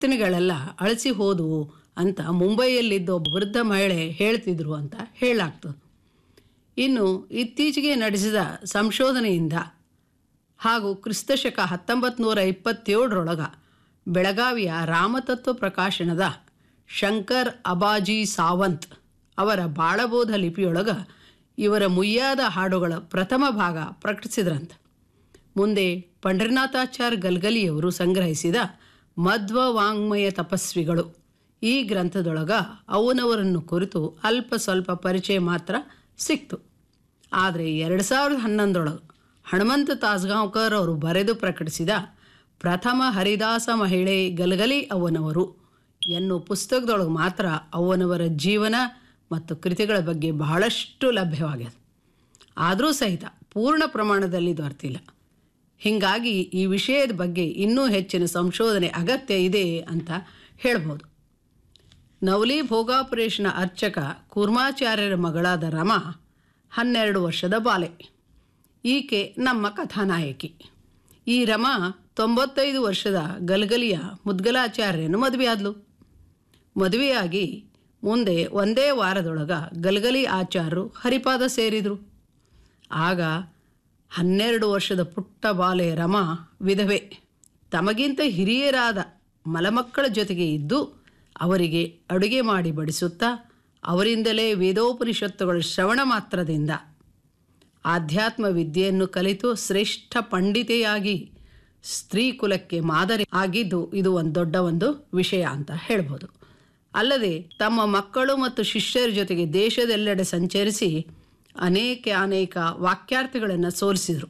ಕೀರ್ತನೆಗಳೆಲ್ಲ ಅಳಿಸಿ ಹೋದವು ಅಂತ ಮುಂಬೈಯಲ್ಲಿದ್ದ ಒಬ್ಬ ವೃದ್ಧ ಮಹಿಳೆ ಹೇಳ್ತಿದ್ರು ಅಂತ ಹೇಳಲಾಗ್ತದೆ ಇನ್ನು ಇತ್ತೀಚೆಗೆ ನಡೆಸಿದ ಸಂಶೋಧನೆಯಿಂದ ಹಾಗೂ ಕ್ರಿಸ್ತಶಕ ಹತ್ತೊಂಬತ್ತು ನೂರ ಇಪ್ಪತ್ತೇಳರೊಳಗ ಬೆಳಗಾವಿಯ ರಾಮತತ್ವ ಪ್ರಕಾಶನದ ಶಂಕರ್ ಅಬಾಜಿ ಸಾವಂತ್ ಅವರ ಬಾಳಬೋಧ ಲಿಪಿಯೊಳಗ ಇವರ ಮುಯ್ಯಾದ ಹಾಡುಗಳ ಪ್ರಥಮ ಭಾಗ ಪ್ರಕಟಿಸಿದ್ರಂತೆ ಮುಂದೆ ಪಂಡರನಾಥಾಚಾರ್ ಗಲ್ಗಲಿಯವರು ಸಂಗ್ರಹಿಸಿದ ಮಧ್ವ ವಾಂಗ್ಮಯ ತಪಸ್ವಿಗಳು ಈ ಗ್ರಂಥದೊಳಗ ಅವನವರನ್ನು ಕುರಿತು ಅಲ್ಪ ಸ್ವಲ್ಪ ಪರಿಚಯ ಮಾತ್ರ ಸಿಕ್ತು ಆದರೆ ಎರಡು ಸಾವಿರದ ಹನ್ನೊಂದರೊಳಗೆ ಹನುಮಂತ ತಾಸ್ಗಾಂವ್ಕರ್ ಅವರು ಬರೆದು ಪ್ರಕಟಿಸಿದ ಪ್ರಥಮ ಹರಿದಾಸ ಮಹಿಳೆ ಗಲಗಲಿ ಅವನವರು ಎನ್ನುವ ಪುಸ್ತಕದೊಳಗೆ ಮಾತ್ರ ಅವನವರ ಜೀವನ ಮತ್ತು ಕೃತಿಗಳ ಬಗ್ಗೆ ಬಹಳಷ್ಟು ಲಭ್ಯವಾಗ್ಯದ ಆದರೂ ಸಹಿತ ಪೂರ್ಣ ಪ್ರಮಾಣದಲ್ಲಿ ದೊರೆತಿಲ್ಲ ಹೀಗಾಗಿ ಈ ವಿಷಯದ ಬಗ್ಗೆ ಇನ್ನೂ ಹೆಚ್ಚಿನ ಸಂಶೋಧನೆ ಅಗತ್ಯ ಇದೆ ಅಂತ ಹೇಳ್ಬೋದು ನವಲಿ ಭೋಗಾಪುರೇಶನ ಅರ್ಚಕ ಕೂರ್ಮಾಚಾರ್ಯರ ಮಗಳಾದ ರಮಾ ಹನ್ನೆರಡು ವರ್ಷದ ಬಾಲೆ ಈಕೆ ನಮ್ಮ ಕಥಾನಾಯಕಿ ಈ ರಮಾ ತೊಂಬತ್ತೈದು ವರ್ಷದ ಗಲಗಲಿಯ ಮುದ್ಗಲಾಚಾರ್ಯನು ಮದುವೆಯಾದ್ಲು ಮದುವೆಯಾಗಿ ಮುಂದೆ ಒಂದೇ ವಾರದೊಳಗ ಗಲಗಲಿ ಆಚಾರ್ಯರು ಹರಿಪಾದ ಸೇರಿದರು ಆಗ ಹನ್ನೆರಡು ವರ್ಷದ ಪುಟ್ಟ ಬಾಲೆ ರಮಾ ವಿಧವೆ ತಮಗಿಂತ ಹಿರಿಯರಾದ ಮಲಮಕ್ಕಳ ಜೊತೆಗೆ ಇದ್ದು ಅವರಿಗೆ ಅಡುಗೆ ಮಾಡಿ ಬಡಿಸುತ್ತಾ ಅವರಿಂದಲೇ ವೇದೋಪನಿಷತ್ತುಗಳ ಶ್ರವಣ ಮಾತ್ರದಿಂದ ಆಧ್ಯಾತ್ಮ ವಿದ್ಯೆಯನ್ನು ಕಲಿತು ಶ್ರೇಷ್ಠ ಪಂಡಿತೆಯಾಗಿ ಸ್ತ್ರೀ ಕುಲಕ್ಕೆ ಮಾದರಿ ಆಗಿದ್ದು ಇದು ಒಂದು ದೊಡ್ಡ ಒಂದು ವಿಷಯ ಅಂತ ಹೇಳ್ಬೋದು ಅಲ್ಲದೆ ತಮ್ಮ ಮಕ್ಕಳು ಮತ್ತು ಶಿಷ್ಯರ ಜೊತೆಗೆ ದೇಶದೆಲ್ಲೆಡೆ ಸಂಚರಿಸಿ ಅನೇಕ ಅನೇಕ ವಾಕ್ಯಾರ್ಥಗಳನ್ನು ಸೋಲಿಸಿದರು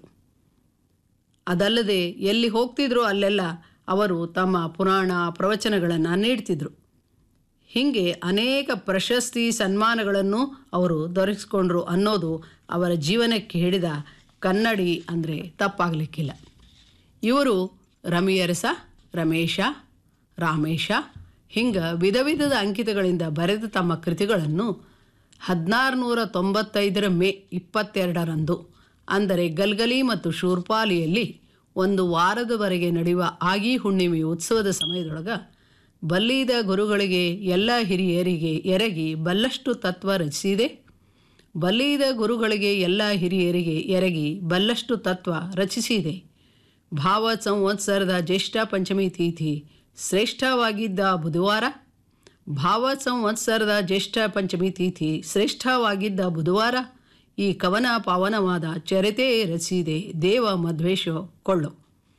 ಅದಲ್ಲದೆ ಎಲ್ಲಿ ಹೋಗ್ತಿದ್ರು ಅಲ್ಲೆಲ್ಲ ಅವರು ತಮ್ಮ ಪುರಾಣ ಪ್ರವಚನಗಳನ್ನು ನೀಡ್ತಿದ್ರು ಹೀಗೆ ಅನೇಕ ಪ್ರಶಸ್ತಿ ಸನ್ಮಾನಗಳನ್ನು ಅವರು ದೊರಕಿಸ್ಕೊಂಡ್ರು ಅನ್ನೋದು ಅವರ ಜೀವನಕ್ಕೆ ಹಿಡಿದ ಕನ್ನಡಿ ಅಂದರೆ ತಪ್ಪಾಗಲಿಕ್ಕಿಲ್ಲ ಇವರು ರಮಿಯರಸ ರಮೇಶ ರಾಮೇಶ ಹಿಂಗೆ ವಿಧ ವಿಧದ ಅಂಕಿತಗಳಿಂದ ಬರೆದ ತಮ್ಮ ಕೃತಿಗಳನ್ನು ಹದಿನಾರು ನೂರ ತೊಂಬತ್ತೈದರ ಮೇ ಇಪ್ಪತ್ತೆರಡರಂದು ಅಂದರೆ ಗಲ್ಗಲಿ ಮತ್ತು ಶೂರ್ಪಾಲಿಯಲ್ಲಿ ಒಂದು ವಾರದವರೆಗೆ ನಡೆಯುವ ಆಗಿ ಹುಣ್ಣಿಮೆ ಉತ್ಸವದ ಸಮಯದೊಳಗೆ ಬಲ್ಲಿದ ಗುರುಗಳಿಗೆ ಎಲ್ಲ ಹಿರಿಯರಿಗೆ ಎರಗಿ ಬಲ್ಲಷ್ಟು ತತ್ವ ರಚಿಸಿದೆ ಬಲ್ಲಿದ ಗುರುಗಳಿಗೆ ಎಲ್ಲ ಹಿರಿಯರಿಗೆ ಎರಗಿ ಬಲ್ಲಷ್ಟು ತತ್ವ ರಚಿಸಿದೆ ಭಾವ ಸಂವತ್ಸರದ ಜ್ಯೇಷ್ಠ ಪಂಚಮಿ ತಿಥಿ ಶ್ರೇಷ್ಠವಾಗಿದ್ದ ಬುಧವಾರ ಭಾವ ಸಂವತ್ಸರದ ಜ್ಯೇಷ್ಠ ಪಂಚಮಿ ತಿಥಿ ಶ್ರೇಷ್ಠವಾಗಿದ್ದ ಬುಧವಾರ ಈ ಕವನ ಪಾವನವಾದ ಚರಿತೆ ರಚಿಸಿದೆ ದೇವ ಮಧ್ವೇಶ ಕೊಳ್ಳು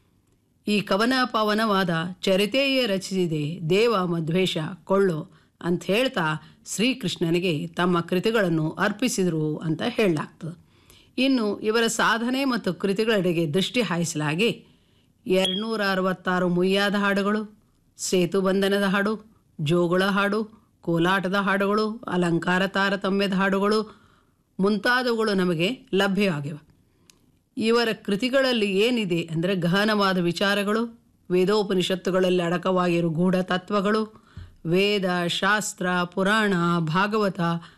ಈ ಕವನ ಪಾವನವಾದ ಚರಿತೆಯೇ ರಚಿಸಿದೆ ದೇವ ಮಧ್ವೇಷ ಕೊಳ್ಳು ಅಂತ ಹೇಳ್ತಾ ಶ್ರೀಕೃಷ್ಣನಿಗೆ ತಮ್ಮ ಕೃತಿಗಳನ್ನು ಅರ್ಪಿಸಿದರು ಅಂತ ಹೇಳಲಾಗ್ತದೆ ಇನ್ನು ಇವರ ಸಾಧನೆ ಮತ್ತು ಕೃತಿಗಳೆಡೆಗೆ ದೃಷ್ಟಿ ಹಾಯಿಸಲಾಗಿ ಎರಡುನೂರ ಅರವತ್ತಾರು ಮುಯ್ಯಾದ ಹಾಡುಗಳು ಸೇತುಬಂಧನದ ಹಾಡು ಜೋಗುಳ ಹಾಡು ಕೋಲಾಟದ ಹಾಡುಗಳು ಅಲಂಕಾರ ತಾರತಮ್ಯದ ಹಾಡುಗಳು ಮುಂತಾದವುಗಳು ನಮಗೆ ಲಭ್ಯವಾಗಿವೆ ಇವರ ಕೃತಿಗಳಲ್ಲಿ ಏನಿದೆ ಅಂದರೆ ಗಹನವಾದ ವಿಚಾರಗಳು ವೇದೋಪನಿಷತ್ತುಗಳಲ್ಲಿ ಅಡಕವಾಗಿರೋ ಗೂಢ ತತ್ವಗಳು ವೇದ ಶಾಸ್ತ್ರ ಪುರಾಣ ಭಾಗವತ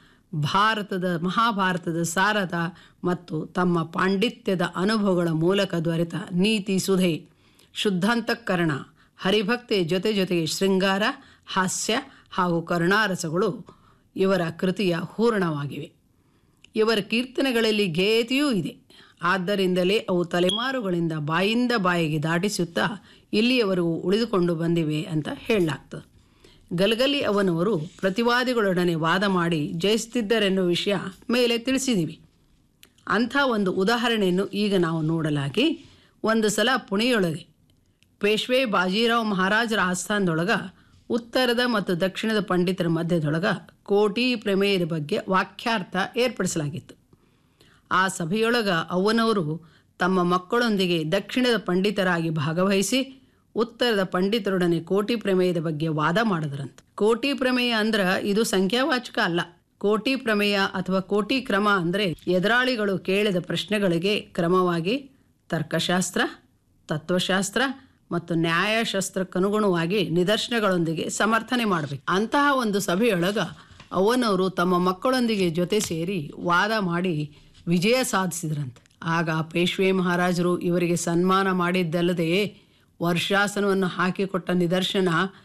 ಭಾರತದ ಮಹಾಭಾರತದ ಸಾರದ ಮತ್ತು ತಮ್ಮ ಪಾಂಡಿತ್ಯದ ಅನುಭವಗಳ ಮೂಲಕ ದೊರೆತ ನೀತಿ ಸುಧೆ ಶುದ್ಧಾಂತಃಕರಣ ಹರಿಭಕ್ತಿ ಜೊತೆ ಜೊತೆಗೆ ಶೃಂಗಾರ ಹಾಸ್ಯ ಹಾಗೂ ಕರುಣಾರಸಗಳು ಇವರ ಕೃತಿಯ ಹೂರಣವಾಗಿವೆ ಇವರ ಕೀರ್ತನೆಗಳಲ್ಲಿ ಗೇಯತೆಯೂ ಇದೆ ಆದ್ದರಿಂದಲೇ ಅವು ತಲೆಮಾರುಗಳಿಂದ ಬಾಯಿಂದ ಬಾಯಿಗೆ ದಾಟಿಸುತ್ತಾ ಇಲ್ಲಿಯವರೆಗೂ ಉಳಿದುಕೊಂಡು ಬಂದಿವೆ ಅಂತ ಹೇಳಲಾಗ್ತದೆ ಗಲಗಲಿ ಅವನವರು ಪ್ರತಿವಾದಿಗಳೊಡನೆ ವಾದ ಮಾಡಿ ಜಯಿಸುತ್ತಿದ್ದರೆನ್ನುವ ವಿಷಯ ಮೇಲೆ ತಿಳಿಸಿದ್ದೀವಿ ಅಂಥ ಒಂದು ಉದಾಹರಣೆಯನ್ನು ಈಗ ನಾವು ನೋಡಲಾಗಿ ಒಂದು ಸಲ ಪುಣೆಯೊಳಗೆ ಪೇಶ್ವೆ ಬಾಜಿರಾವ್ ಮಹಾರಾಜರ ಆಸ್ಥಾನದೊಳಗೆ ಉತ್ತರದ ಮತ್ತು ದಕ್ಷಿಣದ ಪಂಡಿತರ ಮಧ್ಯದೊಳಗೆ ಕೋಟಿ ಪ್ರಮೇಯದ ಬಗ್ಗೆ ವಾಕ್ಯಾರ್ಥ ಏರ್ಪಡಿಸಲಾಗಿತ್ತು ಆ ಸಭೆಯೊಳಗೆ ಅವನವರು ತಮ್ಮ ಮಕ್ಕಳೊಂದಿಗೆ ದಕ್ಷಿಣದ ಪಂಡಿತರಾಗಿ ಭಾಗವಹಿಸಿ ಉತ್ತರದ ಪಂಡಿತರೊಡನೆ ಕೋಟಿ ಪ್ರಮೇಯದ ಬಗ್ಗೆ ವಾದ ಮಾಡಿದ್ರಂತೆ ಕೋಟಿ ಪ್ರಮೇಯ ಅಂದ್ರೆ ಇದು ಸಂಖ್ಯಾವಾಚಕ ಅಲ್ಲ ಕೋಟಿ ಪ್ರಮೇಯ ಅಥವಾ ಕೋಟಿ ಕ್ರಮ ಅಂದರೆ ಎದುರಾಳಿಗಳು ಕೇಳಿದ ಪ್ರಶ್ನೆಗಳಿಗೆ ಕ್ರಮವಾಗಿ ತರ್ಕಶಾಸ್ತ್ರ ತತ್ವಶಾಸ್ತ್ರ ಮತ್ತು ನ್ಯಾಯಶಾಸ್ತ್ರಕ್ಕನುಗುಣವಾಗಿ ನಿದರ್ಶನಗಳೊಂದಿಗೆ ಸಮರ್ಥನೆ ಮಾಡಬೇಕು ಅಂತಹ ಒಂದು ಸಭೆಯೊಳಗ ಅವನವರು ತಮ್ಮ ಮಕ್ಕಳೊಂದಿಗೆ ಜೊತೆ ಸೇರಿ ವಾದ ಮಾಡಿ ವಿಜಯ ಸಾಧಿಸಿದ್ರಂತೆ ಆಗ ಪೇಶ್ವೆ ಮಹಾರಾಜರು ಇವರಿಗೆ ಸನ್ಮಾನ ಮಾಡಿದ್ದಲ್ಲದೆ ವರ್ಷಾಸನವನ್ನು ಹಾಕಿಕೊಟ್ಟ ನಿದರ್ಶನ